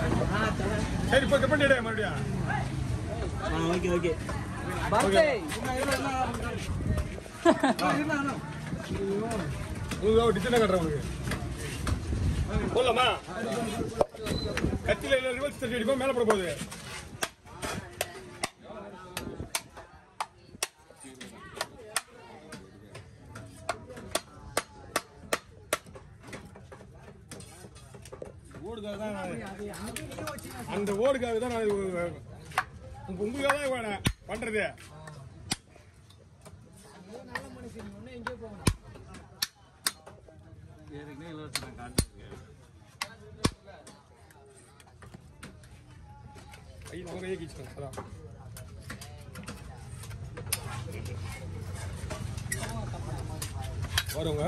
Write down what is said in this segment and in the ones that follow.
சரி இப்போ கட் பண்ணிடு மறுபடியும் ஓகே ஓகே உங்களுக்கு டிசைனாக கட்டுறேன் உங்களுக்கு போடலாமா கத்தியில் இல்லை ரிவர்ஸ் தட்டி அடிப்போம் மேலே போட போகுது ஓடுக்காக தான் நான் அந்த ஓடுக்காக தான் நான் இது- உங்க- உங்களுக்காக தான் வேணேன் பண்றது ஐய் நம்ம கையை கீச்சுக்கோங்க அதான் வருங்க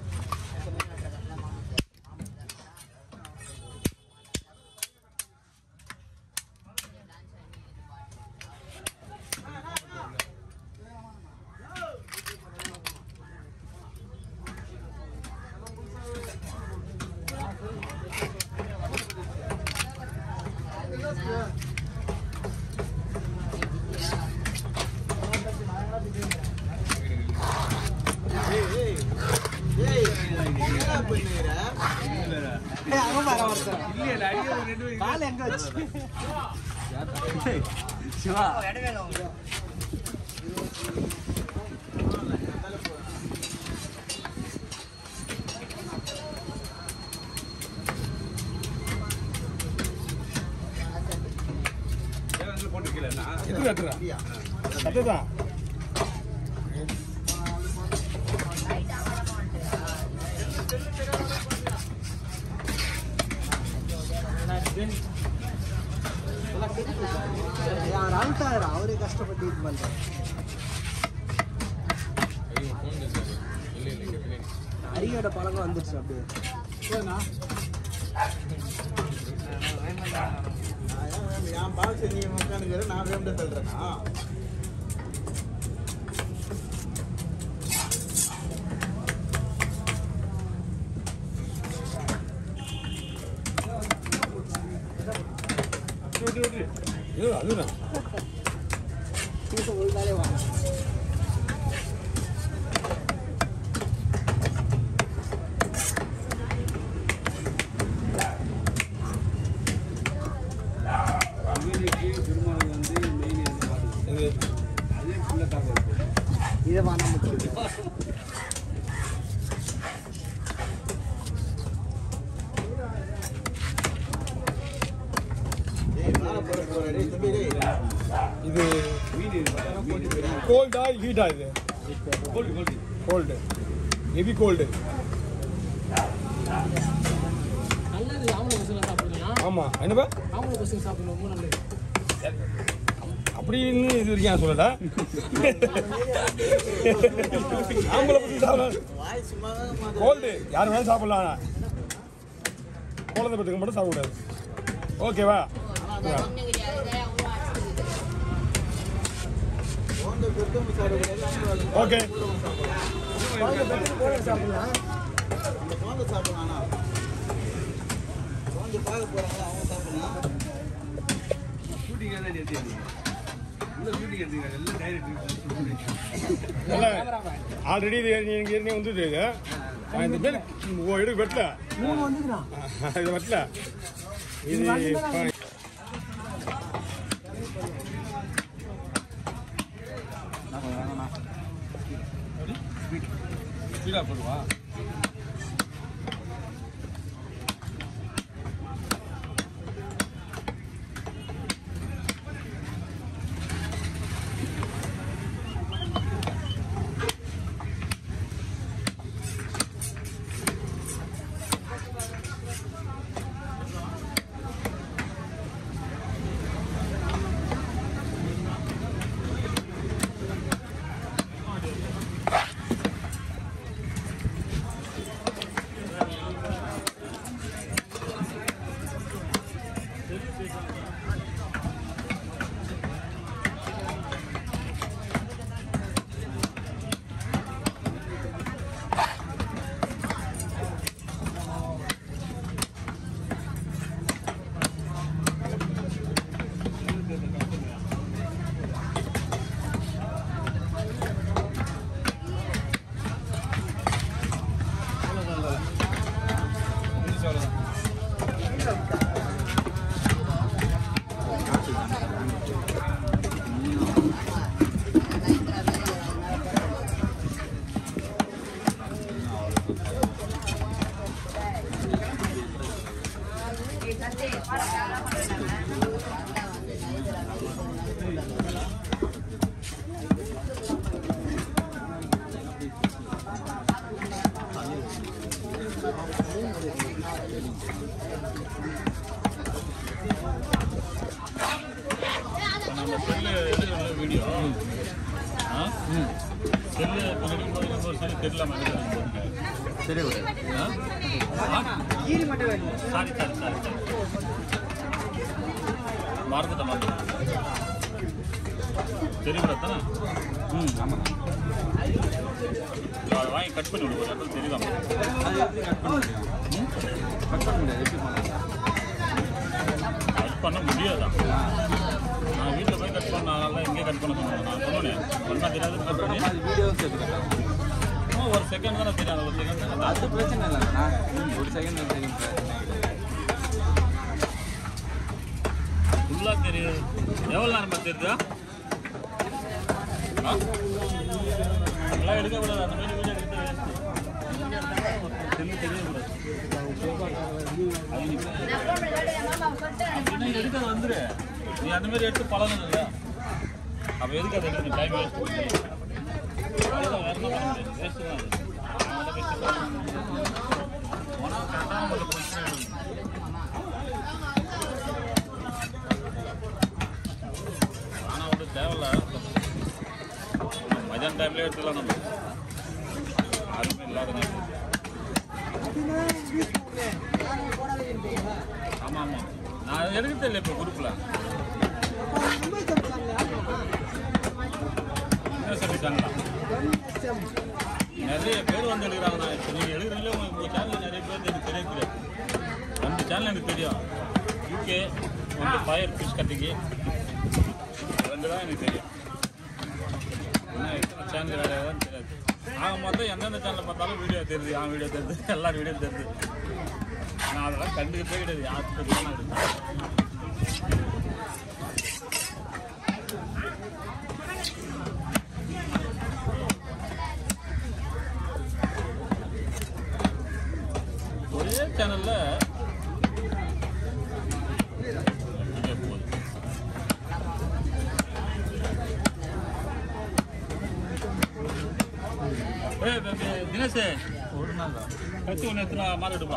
கால் எங்க வச்சு சிவா எத்தனை கத்துறா கத்துதான் யார் அழுத்தாரு அவரே கஷ்டப்பட்டு இது பண்றாரு அரியோட பழக்கம் வந்துருச்சு அப்படியே என் பாக்ஸ் நீ உட்காந்துக்கிற நான் வேண்ட தள்ளுறேனா இது அதுதான் ஒழுங்காலே வாங்க இது இதை வாங்க முடியும் ஏய் மேல போற போற டேய் தம்பி டேய் இது கோல்டா ஹீட்டா இது கோல்டு ஹெவி கோல்டு நல்லது ஆம்பளை பசங்க சாப்பிடுறீங்களா ஆமா என்னப்பா ஆம்பளை பசங்க சாப்பிடணும் ரொம்ப நல்லது அப்படின்னு இது வரைக்கும் நான் சொல்லடா ஆம்பளை பத்தி சாப்பிட வாய் சும்மா தான் மாதிரி கோல்டு யார் வேணாலும் சாப்பிடலாம் ஆனா. குழந்தை பத்துக்கு மட்டும் சாப்பிடக்கூடாது ஓகேவா ஓந்த பெருத்தம் சாப்பிட ஓகே சாப்பிடலாம் அந்த குழந்தை சாப்பிடலாம் ஆனா குழந்தை பார்க்க போறாங்க அவங்க சாப்பிடலாம் ஆல்ரெடி இது எனக்கு ஏற்கனவே வந்துட்டு இது நான் இந்த பேர் ஓ எடுக்க வெட்டல மூணு வந்துக்கிறான் இது வெட்டல இது ப- ஸ்பீடா போடுவா நம்ம செல்லு எடுக்கிற வீடியோ ஆ செல்லு எடுக்கும்போது இன்னொரு செல்லு தெரியலாமா சரி ஒரு கீரி மட்டும் வேணும் சாரி சாரி சாரி சாரி மறந்துட்டேன் மறந்துட்டேன் தெரியுமா தானே ம் ஆமாம் அதை வாங்கி கட் பண்ணி விடுவோம் அப்போ தெரியுதாமா அது எப்படி கட் பண்ண முடியும் கட் பண்ண முடியாது எப்படி பண்ணலாம் கட் பண்ண முடியாதான் நான் வீட்டில் போய் கட் பண்ணால இங்கே கட் பண்ண சொன்னேன் நான் சொன்னேன் பண்ணா தெரியாது கட் பண்ணி அது வீடியோ சேர்த்து கட் ஆகும் சும்மா ஒரு செகண்ட் தானே தெரியாது ஒரு செகண்ட் தானே அது பிரச்சனை இல்லைண்ணா ஒரு செகண்ட் ஒரு செகண்ட் பிரச்சனை இல்லை ஃபுல்லாக தெரியுது எவ்வளோ நேரமா தெரியுதா ஆ? எல்லாம் எடுக்கக்கூடாது அந்த மாதிரி வீடியோ எடுத்து வேஸ்ட்டு செல்லு தெரியக்கூடாது அப்படின்னா எடுக்க வந்துரு நீ அந்த மாதிரி எடுத்து பழகணும் இல்லையா அப்போ எதுக்கு அதை எடுத்து டைம் வேஸ்ட் அவ்வளோதான் வேற என்ன பண்ண முடியாது வேஸ்ட்டு தான் அது அவங்கள்ட்ட போய் கேட்டு உனக்கு கரெக்டாக உங்களுக்கு பிரச்சனை இல்லை. ஆனால் வந்து தேவையில்ல மதியான டைம்லேயே எடுத்துக்கலாம் நம்ம யாருமே இல்லாத நேரம் ஆமாம் ஆமாம் நான் எடுக்க தெரியல இப்போ குரூப்பில் என்ன சொல்லிட்டாங்களா நிறைய பேர் வந்து எடுக்கிறாங்க நான் இப்போ நீங்கள் எடுக்கிறீங்களே உங்களுக்கு உங்கள் சேனலில் நிறைய பேர் எனக்கு தெரிய தெரியாது ரெண்டு சேனல் எனக்கு தெரியும் யூகே ஒன்று ஃபயர் ஃபிஷ் கட்டிக்கு ரெண்டு தான் எனக்கு தெரியும் என்ன எத்தனை சேனல் வேறு ஏதாவது தெரியாது ஆக மொத்தம் எந்தெந்த சேனலில் பார்த்தாலும் வீடியோ தெரியுது என் வீடியோ தெரியுது எல்லா வீடியோ தெரியுது நான் அதெல்லாம் கண்டுக்கிட்டே கிடையாது யாருக்கு தெரியும் எடுத்து ஒரே சேனல்ல இங்கே போகுது ஏய் பே- பே- தினேஷ் ஒரு நாள் தான் கத்தி ஒன்று எடுத்துனா மாற எடுப்பா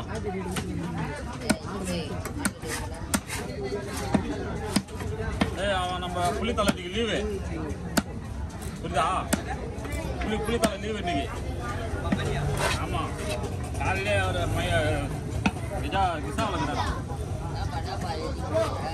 ஏய் அவன் நம்ம புள்ளித்தலைக்கு லீவு புரியுதா புள்ளி புள்ளித்தலை லீவு இன்னைக்கு ஆமாம் காலையிலே அவர் மைய விஜா விசா வளர்க்குறாரு